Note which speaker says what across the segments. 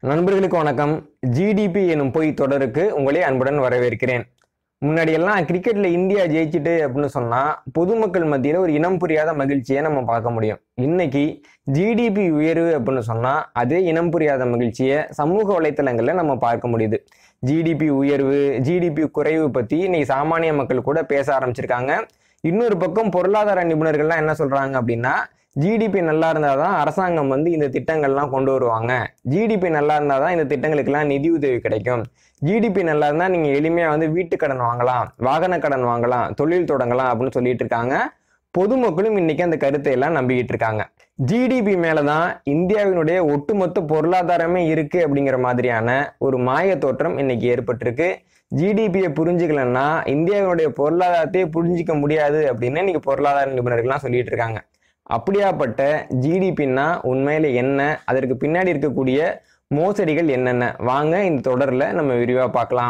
Speaker 1: நண்பர்களுக்கு வணக்கம் ஜிடிபி எனும் பொய் தொடருக்கு உங்களை அன்புடன் வரவேற்கிறேன் முன்னாடியெல்லாம் கிரிக்கெட்ல இந்தியா ஜெயிச்சிட்டு அப்படின்னு சொன்னா பொதுமக்கள் மத்தியில ஒரு இனம் புரியாத மகிழ்ச்சியை நம்ம பார்க்க முடியும் இன்னைக்கு ஜிடிபி உயர்வு அப்படின்னு சொன்னா அதே இனம் புரியாத மகிழ்ச்சியை சமூக வலைத்தளங்கள்ல நம்ம பார்க்க முடியுது ஜிடிபி உயர்வு ஜிடிபி குறைவு பத்தி இன்னைக்கு சாமானிய மக்கள் கூட பேச ஆரம்பிச்சிருக்காங்க இன்னொரு பக்கம் பொருளாதார நிபுணர்கள்லாம் என்ன சொல்றாங்க அப்படின்னா ஜிடிபி நல்லா இருந்தால் தான் அரசாங்கம் வந்து இந்த திட்டங்கள்லாம் கொண்டு வருவாங்க ஜிடிபி நல்லா இருந்தால் தான் இந்த திட்டங்களுக்கெல்லாம் நிதி உதவி கிடைக்கும் ஜிடிபி நல்லா இருந்தால் நீங்கள் எளிமையாக வந்து வீட்டு கடன் வாங்கலாம் வாகன கடன் வாங்கலாம் தொழில் தொடங்கலாம் அப்படின்னு சொல்லிட்டு இருக்காங்க பொதுமக்களும் இன்னைக்கு அந்த கருத்தை எல்லாம் நம்பிக்கிட்டு இருக்காங்க ஜிடிபி மேலே தான் இந்தியாவினுடைய ஒட்டுமொத்த பொருளாதாரமே இருக்கு அப்படிங்கிற மாதிரியான ஒரு மாய தோற்றம் இன்னைக்கு ஏற்பட்டிருக்கு ஜிடிபியை புரிஞ்சுக்கலன்னா இந்தியாவினுடைய பொருளாதாரத்தையே புரிஞ்சிக்க முடியாது அப்படின்னு இன்னைக்கு பொருளாதார நிபுணர்கள்லாம் சொல்லிட்டு இருக்காங்க அப்படியாப்பட்ட ஜிடிபின்னா உண்மையில என்ன அதற்கு பின்னாடி இருக்கக்கூடிய மோசடிகள் என்னென்ன வாங்க இந்த தொடரில் நம்ம விரிவாக பார்க்கலாம்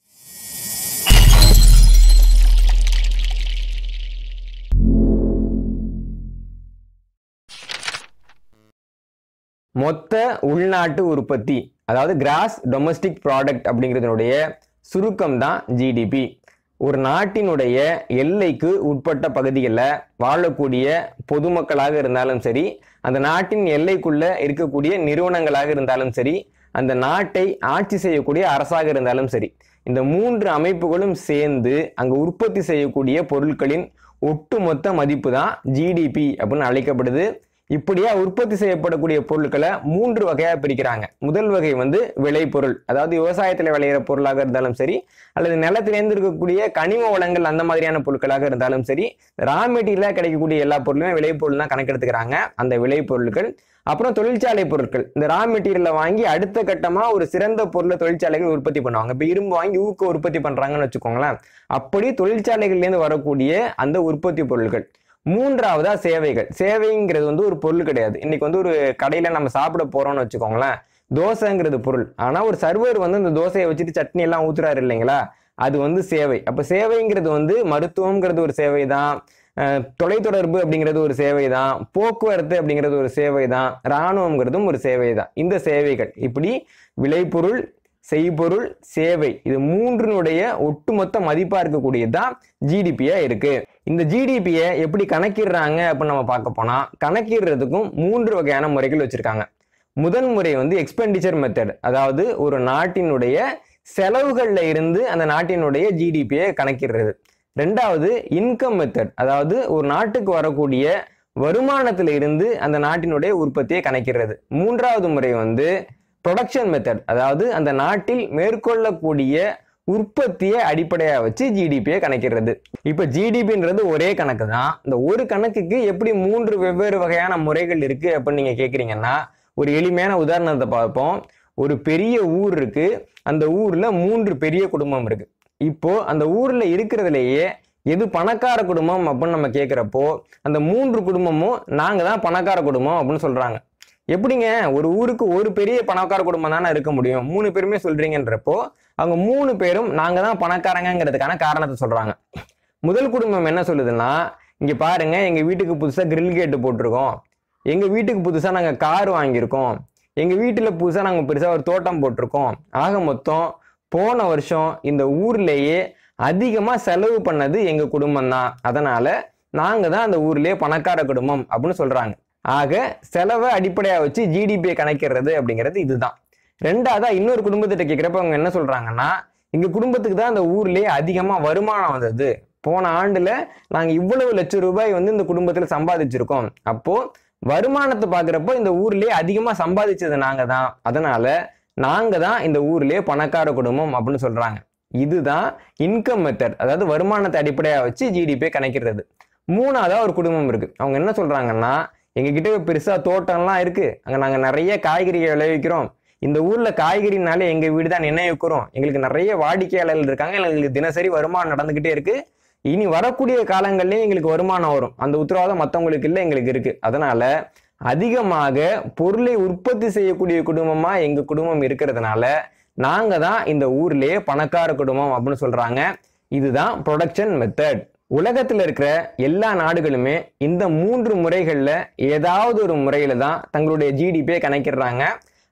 Speaker 1: மொத்த உள்நாட்டு உற்பத்தி அதாவது கிராஸ் டொமஸ்டிக் ப்ராடக்ட் அப்படிங்கிறதுனுடைய சுருக்கம் தான் ஜிடிபி ஒரு நாட்டினுடைய எல்லைக்கு உட்பட்ட பகுதிகளில் வாழக்கூடிய பொதுமக்களாக இருந்தாலும் சரி அந்த நாட்டின் எல்லைக்குள்ள இருக்கக்கூடிய நிறுவனங்களாக இருந்தாலும் சரி அந்த நாட்டை ஆட்சி செய்யக்கூடிய அரசாக இருந்தாலும் சரி இந்த மூன்று அமைப்புகளும் சேர்ந்து அங்க உற்பத்தி செய்யக்கூடிய பொருட்களின் ஒட்டுமொத்த மதிப்பு தான் ஜிடிபி அப்படின்னு அழைக்கப்படுது இப்படியா உற்பத்தி செய்யப்படக்கூடிய பொருட்களை மூன்று வகையா பிரிக்கிறாங்க முதல் வகை வந்து விளைபொருள் அதாவது விவசாயத்துல விளையிற பொருளாக இருந்தாலும் சரி அல்லது நிலத்திலேருந்து இருக்கக்கூடிய கனிம வளங்கள் அந்த மாதிரியான பொருட்களாக இருந்தாலும் சரி ரா மெட்டீரியலா கிடைக்கக்கூடிய எல்லா பொருளுமே விளைபொருள் தான் கணக்கெடுத்துக்கிறாங்க அந்த விளைபொருட்கள் அப்புறம் தொழிற்சாலை பொருட்கள் இந்த ரா மெட்டீரியலை வாங்கி அடுத்த கட்டமா ஒரு சிறந்த பொருளை தொழிற்சாலைகள் உற்பத்தி பண்ணுவாங்க இப்போ இரும்பு வாங்கி ஊக்க உற்பத்தி பண்றாங்கன்னு வச்சுக்கோங்களேன் அப்படி தொழிற்சாலைகள்லேருந்து வரக்கூடிய அந்த உற்பத்தி பொருட்கள் மூன்றாவதா சேவைகள் சேவைங்கிறது வந்து ஒரு பொருள் கிடையாது இன்னைக்கு வந்து ஒரு கடையில நம்ம சாப்பிட போறோம்னு வச்சுக்கோங்களேன் தோசைங்கிறது பொருள் ஆனா ஒரு சர்வர் வந்து இந்த தோசையை வச்சுட்டு சட்னி எல்லாம் ஊத்துறாரு இல்லைங்களா அது வந்து சேவை அப்ப சேவைங்கிறது வந்து மருத்துவம்ங்கிறது ஒரு சேவை தான் அஹ் தொலைத்தொடர்பு அப்படிங்கிறது ஒரு சேவை தான் போக்குவரத்து அப்படிங்கிறது ஒரு சேவை தான் இராணுவங்கிறதும் ஒரு சேவை தான் இந்த சேவைகள் இப்படி விளைபொருள் செய்பொருள் சேவை இது மூன்றினுடைய ஒட்டுமொத்த மதிப்பா இருக்கக்கூடியது தான் ஜிடிபியா இருக்கு இந்த ஜிடிபியை எப்படி கணக்கிடுறாங்க அப்படின்னு நம்ம பார்க்க போனா கணக்கிடுறதுக்கும் மூன்று வகையான முறைகள் வச்சிருக்காங்க முதல் முறை வந்து எக்ஸ்பெண்டிச்சர் மெத்தட் அதாவது ஒரு நாட்டினுடைய செலவுகள்ல இருந்து அந்த நாட்டினுடைய ஜிடிபியை கணக்கிடுறது ரெண்டாவது இன்கம் மெத்தட் அதாவது ஒரு நாட்டுக்கு வரக்கூடிய வருமானத்துல இருந்து அந்த நாட்டினுடைய உற்பத்தியை கணக்கிடுறது மூன்றாவது முறை வந்து ப்ரொடக்ஷன் மெத்தட் அதாவது அந்த நாட்டில் மேற்கொள்ளக்கூடிய உற்பத்தியை அடிப்படையாக வச்சு ஜிடிபியை கணக்கிடுறது இப்போ ஜிடிபின்றது ஒரே கணக்கு தான் இந்த ஒரு கணக்குக்கு எப்படி மூன்று வெவ்வேறு வகையான முறைகள் இருக்கு அப்படின்னு நீங்க கேட்குறீங்கன்னா ஒரு எளிமையான உதாரணத்தை பார்ப்போம் ஒரு பெரிய ஊர் இருக்கு அந்த ஊர்ல மூன்று பெரிய குடும்பம் இருக்கு இப்போ அந்த ஊர்ல இருக்கிறதுலேயே எது பணக்கார குடும்பம் அப்படின்னு நம்ம கேட்குறப்போ அந்த மூன்று குடும்பமும் நாங்க தான் பணக்கார குடும்பம் அப்படின்னு சொல்றாங்க எப்படிங்க ஒரு ஊருக்கு ஒரு பெரிய பணக்கார குடும்பம் தானே இருக்க முடியும் மூணு பேருமே சொல்றீங்கன்றப்போ அவங்க மூணு பேரும் நாங்க தான் பணக்காரங்கிறதுக்கான காரணத்தை சொல்றாங்க முதல் குடும்பம் என்ன சொல்லுதுன்னா இங்க பாருங்க எங்க வீட்டுக்கு புதுசா கிரில் கேட்டு போட்டிருக்கோம் எங்க வீட்டுக்கு புதுசா நாங்க கார் வாங்கியிருக்கோம் எங்க வீட்டுல புதுசா நாங்க பெருசா ஒரு தோட்டம் போட்டிருக்கோம் ஆக மொத்தம் போன வருஷம் இந்த ஊர்லயே அதிகமா செலவு பண்ணது எங்க குடும்பம் தான் அதனால நாங்க தான் அந்த ஊர்லயே பணக்கார குடும்பம் அப்படின்னு சொல்றாங்க ஆக செலவை அடிப்படையா வச்சு ஜிடிபியை கணக்கிறது அப்படிங்கிறது இதுதான் ரெண்டாவதா இன்னொரு குடும்பத்திட்ட கேட்கிறப்ப அவங்க என்ன சொல்றாங்கன்னா எங்க குடும்பத்துக்கு தான் அந்த ஊர்லயே அதிகமா வருமானம் வந்தது போன ஆண்டுல நாங்க இவ்வளவு லட்சம் ரூபாய் வந்து இந்த குடும்பத்துல சம்பாதிச்சிருக்கோம் அப்போ வருமானத்தை பாக்குறப்போ இந்த ஊர்லயே அதிகமா சம்பாதிச்சது நாங்க தான் அதனால நாங்க தான் இந்த ஊர்லயே பணக்கார குடும்பம் அப்படின்னு சொல்றாங்க இதுதான் இன்கம் மெத்தட் அதாவது வருமானத்தை அடிப்படையா வச்சு ஜிடிபியை கணக்கிறது மூணாவதா ஒரு குடும்பம் இருக்கு அவங்க என்ன சொல்றாங்கன்னா எங்க கிட்ட பெருசா தோட்டம்லாம் இருக்கு அங்க நாங்க நிறைய காய்கறிகள் விளைவிக்கிறோம் இந்த ஊர்ல காய்கறினாலே எங்க வீடு தான் நினைவுக்கிறோம் எங்களுக்கு நிறைய வாடிக்கையாளர்கள் இருக்காங்க எங்களுக்கு தினசரி வருமானம் நடந்துகிட்டே இருக்கு இனி வரக்கூடிய காலங்கள்லயும் எங்களுக்கு வருமானம் வரும் அந்த உத்தரவாதம் மற்றவங்களுக்கு இல்லை எங்களுக்கு இருக்கு அதனால அதிகமாக பொருளை உற்பத்தி செய்யக்கூடிய குடும்பமா எங்க குடும்பம் இருக்கிறதுனால நாங்க தான் இந்த ஊர்லயே பணக்கார குடும்பம் அப்படின்னு சொல்றாங்க இதுதான் ப்ரொடக்ஷன் மெத்தட் உலகத்துல இருக்கிற எல்லா நாடுகளுமே இந்த மூன்று முறைகள்ல ஏதாவது ஒரு முறையில தான் தங்களுடைய ஜிடிபியை கணக்கிடுறாங்க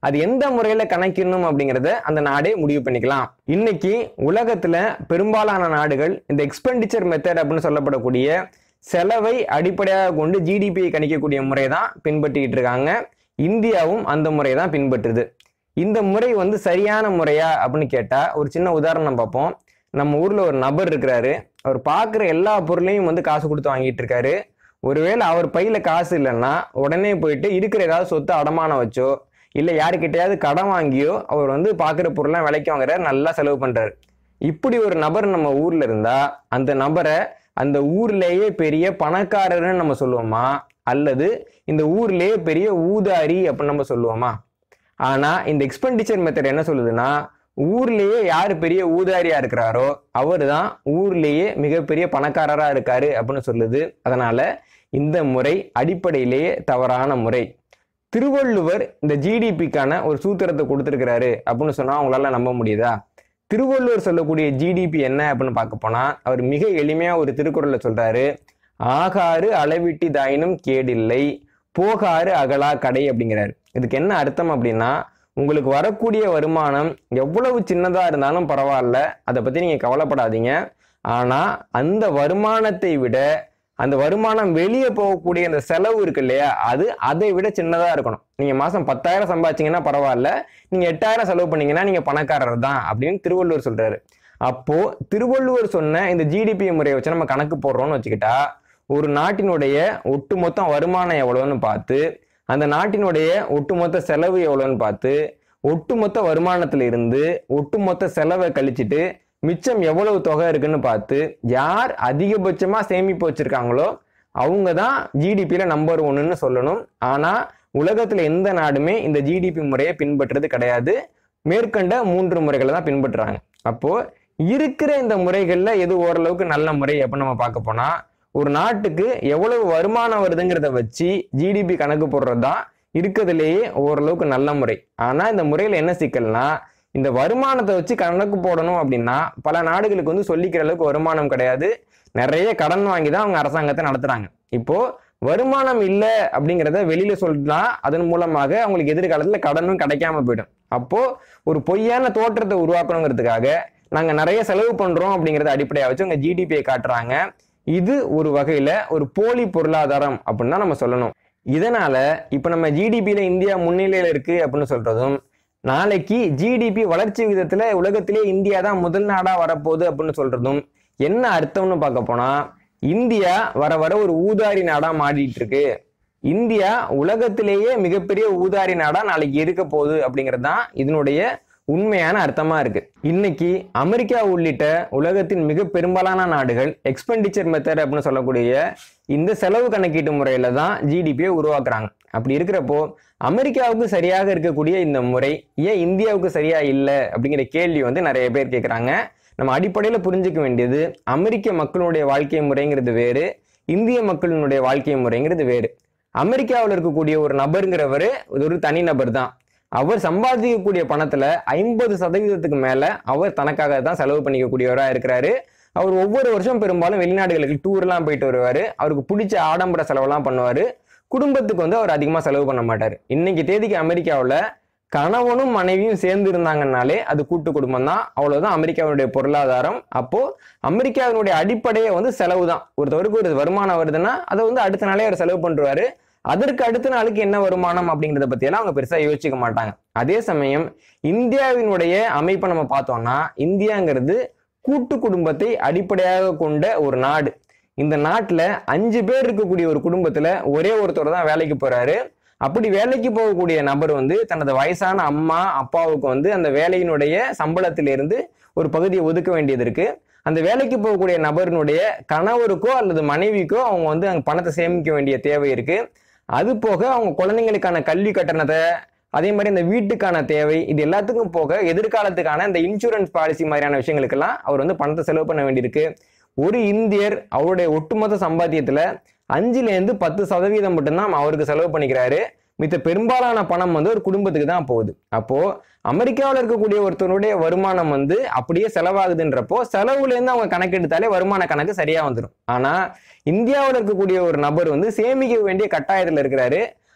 Speaker 1: அது எந்த முறையில கணக்கிடணும் அப்படிங்கறத அந்த நாடே முடிவு பண்ணிக்கலாம் இன்னைக்கு உலகத்துல பெரும்பாலான நாடுகள் இந்த எக்ஸ்பெண்டிச்சர் மெத்தட் அப்படின்னு சொல்லப்படக்கூடிய செலவை அடிப்படையாக கொண்டு ஜிடிபியை கணிக்கக்கூடிய முறை தான் பின்பற்றிட்டு இருக்காங்க இந்தியாவும் அந்த முறையை தான் பின்பற்றுது இந்த முறை வந்து சரியான முறையா அப்படின்னு கேட்டா ஒரு சின்ன உதாரணம் பார்ப்போம் நம்ம ஊர்ல ஒரு நபர் இருக்கிறாரு அவர் பார்க்குற எல்லா பொருளையும் வந்து காசு கொடுத்து வாங்கிட்டு இருக்காரு ஒருவேளை அவர் பையில காசு இல்லைன்னா உடனே போயிட்டு இருக்கிற ஏதாவது சொத்தை அடமானம் வச்சோ இல்லை யாருக்கிட்டையாவது கடன் வாங்கியோ அவர் வந்து பார்க்குற பொருள்லாம் விலைக்கு வாங்குறாரு நல்லா செலவு பண்றாரு இப்படி ஒரு நபர் நம்ம ஊர்ல இருந்தா அந்த நபரை அந்த ஊர்லேயே பெரிய பணக்காரர்னு நம்ம சொல்லுவோமா அல்லது இந்த ஊர்லேயே பெரிய ஊதாரி அப்படின்னு நம்ம சொல்லுவோமா ஆனா இந்த எக்ஸ்பெண்டிச்சர் மெத்தட் என்ன சொல்லுதுன்னா ஊர்லேயே யார் பெரிய ஊதாரியா இருக்கிறாரோ அவர் தான் ஊர்லேயே மிகப்பெரிய பணக்காரரா இருக்காரு அப்படின்னு சொல்லுது அதனால இந்த முறை அடிப்படையிலேயே தவறான முறை திருவள்ளுவர் இந்த ஜிடிபிக்கான ஒரு சூத்திரத்தை கொடுத்துருக்கிறாரு அப்படின்னு சொன்னா அவங்களால நம்ப முடியுதா திருவள்ளுவர் சொல்லக்கூடிய ஜிடிபி என்ன அப்படின்னு பார்க்க போனா அவர் மிக எளிமையா ஒரு திருக்குறள்ல சொல்றாரு ஆகாறு அளவிட்டி தாயினும் கேடில்லை போகாறு அகலா கடை அப்படிங்கிறாரு இதுக்கு என்ன அர்த்தம் அப்படின்னா உங்களுக்கு வரக்கூடிய வருமானம் எவ்வளவு சின்னதா இருந்தாலும் பரவாயில்ல அதை பத்தி நீங்க கவலைப்படாதீங்க ஆனா அந்த வருமானத்தை விட அந்த வருமானம் வெளியே போகக்கூடிய அந்த செலவு இருக்கு இல்லையா அது அதை விட சின்னதா இருக்கணும் நீங்க மாசம் பத்தாயிரம் சம்பாதிச்சீங்கன்னா பரவாயில்ல நீங்க எட்டாயிரம் செலவு பண்ணீங்கன்னா நீங்க பணக்காரர் தான் அப்படின்னு திருவள்ளுவர் சொல்றாரு அப்போ திருவள்ளுவர் சொன்ன இந்த ஜிடிபி முறையை வச்சு நம்ம கணக்கு போடுறோம்னு வச்சுக்கிட்டா ஒரு நாட்டினுடைய ஒட்டுமொத்த வருமானம் எவ்வளோன்னு பார்த்து அந்த நாட்டினுடைய ஒட்டுமொத்த செலவு எவ்வளோன்னு பார்த்து ஒட்டுமொத்த வருமானத்துல இருந்து ஒட்டுமொத்த செலவை கழிச்சிட்டு மிச்சம் எவ்வளவு தொகை இருக்குன்னு பார்த்து யார் அதிகபட்சமா சேமிப்பு வச்சிருக்காங்களோ அவங்க தான் ஜிடிபியில நம்பர் ஒன்னுன்னு சொல்லணும் ஆனா உலகத்துல எந்த நாடுமே இந்த ஜிடிபி முறையை பின்பற்றுறது கிடையாது மேற்கண்ட மூன்று முறைகளை தான் பின்பற்றுறாங்க அப்போ இருக்கிற இந்த முறைகள்ல எது ஓரளவுக்கு நல்ல முறை அப்படின்னு நம்ம பார்க்க போனா ஒரு நாட்டுக்கு எவ்வளவு வருமானம் வருதுங்கிறத வச்சு ஜிடிபி கணக்கு போடுறது தான் இருக்கிறதுலேயே ஓரளவுக்கு நல்ல முறை ஆனா இந்த முறையில என்ன சிக்கல்னா இந்த வருமானத்தை வச்சு கணக்கு போடணும் அப்படின்னா பல நாடுகளுக்கு வந்து சொல்லிக்கிற அளவுக்கு வருமானம் கிடையாது நிறைய கடன் வாங்கி தான் அவங்க அரசாங்கத்தை நடத்துறாங்க இப்போ வருமானம் இல்லை அப்படிங்கிறத வெளியில சொல்லினா அதன் மூலமாக அவங்களுக்கு எதிர்காலத்துல கடனும் கிடைக்காம போயிடும் அப்போ ஒரு பொய்யான தோற்றத்தை உருவாக்கணுங்கிறதுக்காக நாங்க நிறைய செலவு பண்றோம் அப்படிங்கறத அடிப்படையா வச்சு உங்க ஜிடிபியை காட்டுறாங்க இது ஒரு வகையில ஒரு போலி பொருளாதாரம் அப்படின்னு தான் நம்ம சொல்லணும் இதனால இப்ப நம்ம ஜிடிபியில இந்தியா முன்னிலையில இருக்கு அப்படின்னு சொல்றதும் நாளைக்கு ஜிடிபி வளர்ச்சி விதத்துல உலகத்திலே இந்தியா தான் முதல் நாடா வரப்போகுது அப்படின்னு சொல்றதும் என்ன அர்த்தம்னு பார்க்க போனா இந்தியா வர வர ஒரு ஊதாரி நாடா மாறிட்டு இருக்கு இந்தியா உலகத்திலேயே மிகப்பெரிய ஊதாரி நாடா நாளைக்கு இருக்க போகுது அப்படிங்கிறது தான் இதனுடைய உண்மையான அர்த்தமா இருக்கு இன்னைக்கு அமெரிக்கா உள்ளிட்ட உலகத்தின் மிக பெரும்பாலான நாடுகள் எக்ஸ்பெண்டிச்சர் மெத்தட் அப்படின்னு சொல்லக்கூடிய இந்த செலவு கணக்கீட்டு முறையில தான் ஜிடிபியை உருவாக்குறாங்க அப்படி இருக்கிறப்போ அமெரிக்காவுக்கு சரியாக இருக்கக்கூடிய இந்த முறை ஏன் இந்தியாவுக்கு சரியா இல்லை அப்படிங்கிற கேள்வி வந்து நிறைய பேர் கேட்குறாங்க நம்ம அடிப்படையில் புரிஞ்சுக்க வேண்டியது அமெரிக்க மக்களுடைய வாழ்க்கை முறைங்கிறது வேறு இந்திய மக்களினுடைய வாழ்க்கை முறைங்கிறது வேறு அமெரிக்காவில் இருக்கக்கூடிய ஒரு நபருங்கிறவர் ஒரு தனி நபர் தான் அவர் சம்பாதிக்கக்கூடிய பணத்துல ஐம்பது சதவீதத்துக்கு மேல அவர் தனக்காக தான் செலவு பண்ணிக்கக்கூடியவராக இருக்கிறாரு அவர் ஒவ்வொரு வருஷம் பெரும்பாலும் வெளிநாடுகளுக்கு டூர்லாம் போயிட்டு வருவாரு அவருக்கு பிடிச்ச ஆடம்பர செலவெல்லாம் பண்ணுவாரு குடும்பத்துக்கு வந்து அவர் அதிகமாக செலவு பண்ண மாட்டார் இன்னைக்கு தேதிக்கு அமெரிக்காவில் கணவனும் மனைவியும் சேர்ந்து இருந்தாங்கன்னாலே அது கூட்டு குடும்பம் தான் அவ்வளவுதான் அமெரிக்காவுடைய பொருளாதாரம் அப்போ அமெரிக்காவினுடைய அடிப்படையே வந்து செலவு தான் ஒருத்தவருக்கு ஒரு வருமானம் வருதுன்னா அதை வந்து அடுத்த நாளே அவர் செலவு பண்ணுவாரு அதற்கு அடுத்த நாளுக்கு என்ன வருமானம் அப்படிங்கிறத பத்தியெல்லாம் அவங்க பெருசா யோசிக்க மாட்டாங்க அதே சமயம் இந்தியாவினுடைய அமைப்பை நம்ம பார்த்தோம்னா இந்தியாங்கிறது கூட்டு குடும்பத்தை அடிப்படையாக கொண்ட ஒரு நாடு இந்த நாட்டுல அஞ்சு பேர் இருக்கக்கூடிய ஒரு குடும்பத்துல ஒரே ஒருத்தர் தான் வேலைக்கு போறாரு அப்படி வேலைக்கு போகக்கூடிய நபர் வந்து தனது வயசான அம்மா அப்பாவுக்கு வந்து அந்த வேலையினுடைய சம்பளத்திலிருந்து ஒரு பகுதியை ஒதுக்க வேண்டியது இருக்கு அந்த வேலைக்கு போகக்கூடிய நபரினுடைய கணவருக்கோ அல்லது மனைவிக்கோ அவங்க வந்து அங்க பணத்தை சேமிக்க வேண்டிய தேவை இருக்கு அது போக அவங்க குழந்தைங்களுக்கான கல்வி கட்டணத்தை அதே மாதிரி இந்த வீட்டுக்கான தேவை இது எல்லாத்துக்கும் போக எதிர்காலத்துக்கான இந்த இன்சூரன்ஸ் பாலிசி மாதிரியான விஷயங்களுக்கெல்லாம் அவர் வந்து பணத்தை செலவு பண்ண வேண்டியிருக்கு ஒரு இந்தியர் அவருடைய ஒட்டுமொத்த சம்பாத்தியத்துல அஞ்சுல இருந்து பத்து சதவீதம் மட்டும்தான் அவருக்கு செலவு பண்ணிக்கிறாரு மித்த பெரும்பாலான பணம் வந்து ஒரு குடும்பத்துக்கு தான் போகுது அப்போ அமெரிக்காவில் இருக்கக்கூடிய ஒருத்தருடைய வருமானம் வந்து அப்படியே செலவாகுதுன்றப்போ செலவுல இருந்து அவங்க கணக்கெடுத்தாலே வருமான கணக்கு சரியா வந்துடும் ஆனா இந்தியாவில் இருக்கக்கூடிய ஒரு நபர் வந்து சேமிக்க வேண்டிய கட்டாயத்தில் இருக்கிறாரு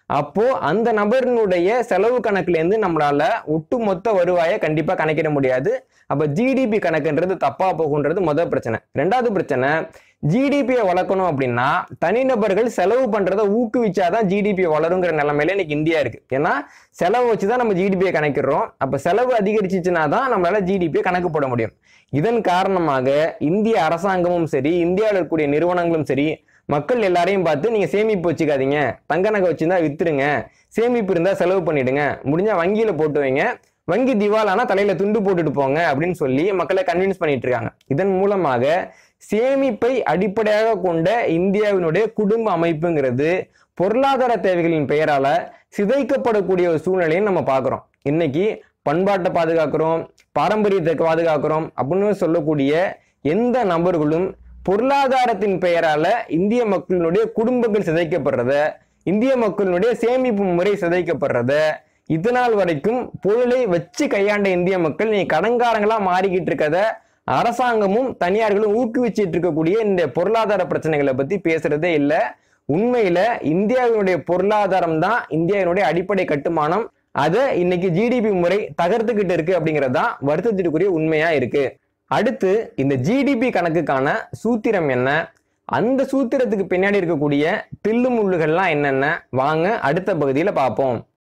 Speaker 1: அப்போ அந்த நபரினுடைய செலவு கணக்குல இருந்து நம்மளால ஒட்டுமொத்த வருவாயை கண்டிப்பா கணக்கிட முடியாது அப்ப ஜிடிபி கணக்குன்றது தப்பா போகுன்றது முதல் பிரச்சனை ரெண்டாவது பிரச்சனை ஜிடிபியை வளர்க்கணும் அப்படின்னா தனிநபர்கள் செலவு பண்றதை ஊக்குவிச்சாதான் ஜிடிபி வளருங்கிற நிலைமையில இன்னைக்கு இந்தியா இருக்கு ஏன்னா செலவு வச்சுதான் நம்ம ஜிடிபியை கணக்கிடுறோம் அப்ப செலவு அதிகரிச்சிச்சுன்னா தான் நம்மளால ஜிடிபியை கணக்கு போட முடியும் இதன் காரணமாக இந்திய அரசாங்கமும் சரி இந்தியாவில் இருக்கக்கூடிய நிறுவனங்களும் சரி மக்கள் எல்லாரையும் பார்த்து நீங்க சேமிப்பு வச்சுக்காதீங்க தங்க நகை வச்சிருந்தா வித்துருங்க சேமிப்பு இருந்தா செலவு பண்ணிடுங்க முடிஞ்சா வங்கியில போட்டு வைங்க வங்கி திவாலானா தலையில துண்டு போட்டுட்டு போங்க அப்படின்னு சொல்லி மக்களை கன்வின்ஸ் பண்ணிட்டு இருக்காங்க இதன் மூலமாக சேமிப்பை அடிப்படையாக கொண்ட இந்தியாவினுடைய குடும்ப அமைப்புங்கிறது பொருளாதார தேவைகளின் பெயரால சிதைக்கப்படக்கூடிய ஒரு சூழ்நிலையை நம்ம பார்க்குறோம் இன்னைக்கு பண்பாட்டை பாதுகாக்கிறோம் பாரம்பரியத்தை பாதுகாக்கிறோம் அப்படின்னு சொல்லக்கூடிய எந்த நபர்களும் பொருளாதாரத்தின் பெயரால இந்திய மக்களினுடைய குடும்பங்கள் சிதைக்கப்படுறத இந்திய மக்களினுடைய சேமிப்பு முறை சிதைக்கப்படுறத இதனால் வரைக்கும் பொருளை வச்சு கையாண்ட இந்திய மக்கள் நீ கடன்காரங்களா மாறிக்கிட்டு இருக்கத அரசாங்கமும் தனியார்களும் ஊக்குவிச்சிட்டு இருக்கக்கூடிய இந்த பொருளாதார பிரச்சனைகளை பத்தி பேசுறதே இல்லை உண்மையில இந்தியாவினுடைய பொருளாதாரம் தான் இந்தியாவினுடைய அடிப்படை கட்டுமானம் அதை இன்னைக்கு ஜிடிபி முறை தகர்த்துக்கிட்டு இருக்கு அப்படிங்கிறது தான் வருத்தத்திற்குரிய உண்மையா இருக்கு அடுத்து இந்த ஜிடிபி கணக்குக்கான சூத்திரம் என்ன அந்த சூத்திரத்துக்கு பின்னாடி இருக்கக்கூடிய தில்லு முள்ளுகள்லாம் என்னென்ன வாங்க அடுத்த பகுதியில் பார்ப்போம்